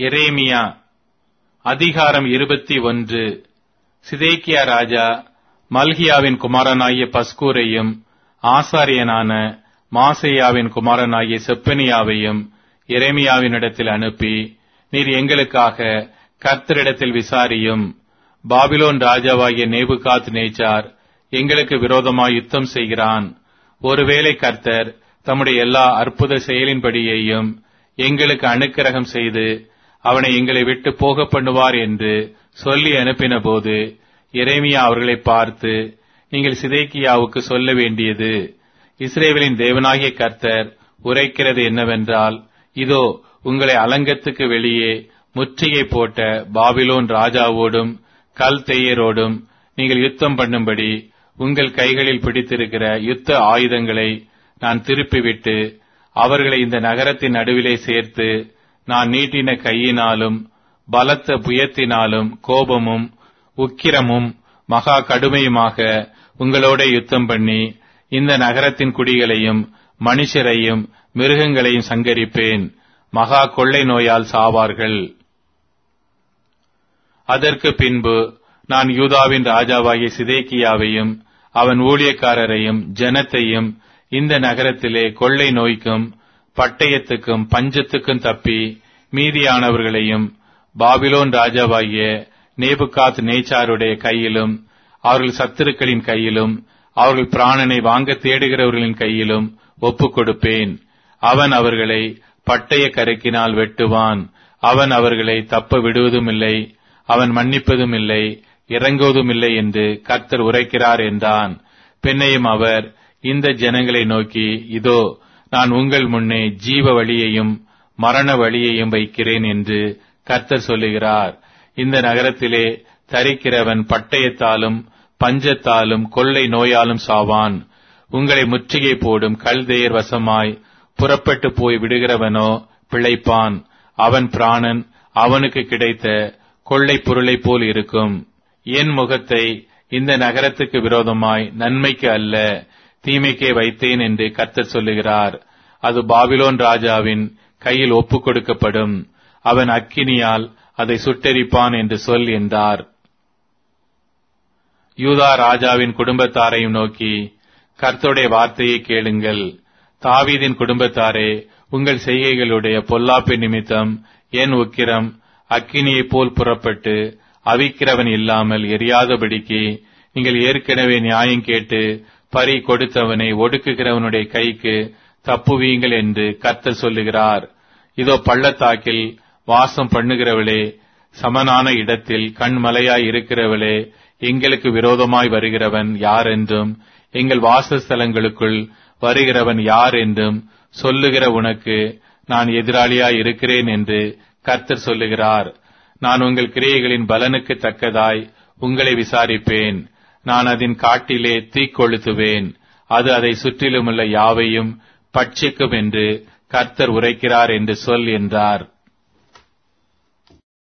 எரேமியா அதிகாரம் இருபத்தி ஒன்று சிதேக்கியா ராஜா மல்கியாவின் குமாரனாகிய பஸ்கூரையும் ஆசாரியனான மாசேயாவின் குமாரனாகிய செப்பனியாவையும் எரேமியாவினிடத்தில் அனுப்பி நீர் எங்களுக்காக கர்த்தரிடத்தில் விசாரியும் பாபிலோன் ராஜாவாகிய நேபுகாத் நேச்சார் எங்களுக்கு விரோதமாய் யுத்தம் செய்கிறான் ஒருவேளை கர்த்தர் தம்முடைய எல்லா அற்புத செயலின்படியையும் எங்களுக்கு அனுக்கிரகம் செய்து அவனை எங்களை விட்டு போக பண்ணுவார் என்று சொல்லி அனுப்பின போது எரேமியா அவர்களை பார்த்து நீங்கள் சிதேக்கியாவுக்கு சொல்ல வேண்டியது இஸ்ரேவேலின் தேவனாகிய கர்த்தர் உரைக்கிறது என்னவென்றால் இதோ உங்களை அலங்கத்துக்கு வெளியே முற்றுகை போட்ட பாபிலோன் ராஜாவோடும் கல் தேயரோடும் நீங்கள் யுத்தம் பண்ணும்படி உங்கள் கைகளில் பிடித்திருக்கிற யுத்த ஆயுதங்களை நான் திருப்பிவிட்டு அவர்களை இந்த நகரத்தின் நடுவிலே சேர்த்து நான் நீட்டின கையினாலும் பலத்த புயத்தினாலும் கோபமும் உக்கிரமும் மகா கடுமையுமாக உங்களோட யுத்தம் பண்ணி இந்த நகரத்தின் குடிகளையும் மனுஷரையும் மிருகங்களையும் சங்கரிப்பேன் மகா கொள்ளை நோயால் சாவார்கள் அதற்கு பின்பு நான் யூதாவின் ராஜாவாகிய சிதேக்கியாவையும் அவன் ஊழியக்காரரையும் ஜனத்தையும் இந்த நகரத்திலே கொள்ளை நோய்க்கும் பட்டயத்துக்கும் பஞ்சத்துக்கும் தப்பி மீதியானவர்களையும் பாபிலோன் ராஜாவாகிய நேபுகாத் நேச்சாருடைய கையிலும் அவர்கள் சத்துருக்களின் கையிலும் அவர்கள் பிராணனை வாங்க தேடுகிறவர்களின் கையிலும் ஒப்புக் கொடுப்பேன் அவன் அவர்களை பட்டய கருக்கினால் வெட்டுவான் அவன் அவர்களை தப்ப விடுவதும் இல்லை அவன் மன்னிப்பதும் இல்லை இறங்குவதும் இல்லை என்று கர்த்தர் உரைக்கிறார் என்றான் பின்னையும் அவர் இந்த ஜனங்களை நோக்கி இதோ நான் உங்கள் முன்னே ஜீவ வழியையும் மரண வழியையும் வைக்கிறேன் என்று கர்த்தர் சொல்லுகிறார் இந்த நகரத்திலே தரிக்கிறவன் பட்டயத்தாலும் பஞ்சத்தாலும் கொள்ளை நோயாலும் சாவான் உங்களை முற்றுகை போடும் கல்தேயர் வசமாய் புறப்பட்டு போய் விடுகிறவனோ பிழைப்பான் அவன் பிராணன் அவனுக்கு கிடைத்த கொள்ளை பொருளை போல் இருக்கும் என் முகத்தை இந்த நகரத்துக்கு விரோதமாய் நன்மைக்கு அல்ல தீமைக்கே வைத்தேன் என்று கர்த்தர் சொல்லுகிறார் அது பாபிலோன் ராஜாவின் கையில் ஒப்புக் கொடுக்கப்படும் அவன் அக்கினியால் அதை சுட்டெரிப்பான் என்று சொல் என்றார் யூதா ராஜாவின் குடும்பத்தாரையும் நோக்கி கர்த்தருடைய வார்த்தையை கேளுங்கள் தாவீதின் குடும்பத்தாரே உங்கள் செய்கைகளுடைய பொல்லாப்பு நிமித்தம் என் உக்கிரம் அக்கினியைப் போல் புறப்பட்டு அவிக்கிறவன் இல்லாமல் எரியாதபடிக்கு நீங்கள் ஏற்கனவே நியாயம் கேட்டு பறி கொடுத்தவனை ஒடுக்குகிறவனுடைய கைக்கு தப்புவீங்கள் என்று கர்த்தர் சொல்லுகிறார் இதோ பள்ளத்தாக்கில் வாசம் பண்ணுகிறவளே சமனான இடத்தில் கண்மலையாய் இருக்கிறவளே எங்களுக்கு விரோதமாய் வருகிறவன் யார் என்றும் எங்கள் வாசஸ்தலங்களுக்குள் வருகிறவன் யார் என்றும் சொல்லுகிற உனக்கு நான் எதிராளியாய் இருக்கிறேன் என்று கர்த்தர் சொல்லுகிறார் நான் உங்கள் கிரியைகளின் பலனுக்கு தக்கதாய் உங்களை விசாரிப்பேன் நான் அதன் காட்டிலே தீக்கொளுத்துவேன் அது அதை சுற்றிலுமுள்ள யாவையும் பட்சிக்கும் என்று கர்த்தர் உரைக்கிறார் என்று சொல் என்றார்